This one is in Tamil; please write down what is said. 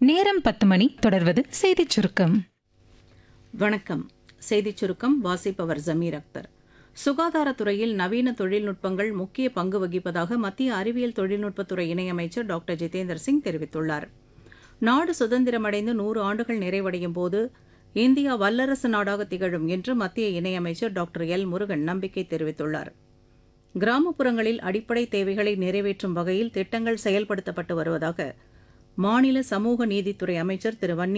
நேரம் பத்து மணி தொடர்வது செய்திச் சுருக்கம் வணக்கம் செய்திச் சுருக்கம் வாசிப்பவர் ஜமீர் அக்தர் சுகாதாரத்துறையில் நவீன தொழில்நுட்பங்கள் முக்கிய பங்கு வகிப்பதாக மத்திய அறிவியல் தொழில்நுட்பத்துறை இணையமைச்சர் டாக்டர் ஜிதேந்தர் சிங் தெரிவித்துள்ளார் நாடு சுதந்திரமடைந்து நூறு ஆண்டுகள் நிறைவடையும் போது இந்தியா வல்லரசு நாடாக திகழும் என்று மத்திய இணையமைச்சர் டாக்டர் எல் முருகன் நம்பிக்கை தெரிவித்துள்ளார் கிராமப்புறங்களில் அடிப்படை தேவைகளை நிறைவேற்றும் வகையில் திட்டங்கள் செயல்படுத்தப்பட்டு வருவதாக மாநில சமூக நீதித்துறை அமைச்சர் திரு வன்னி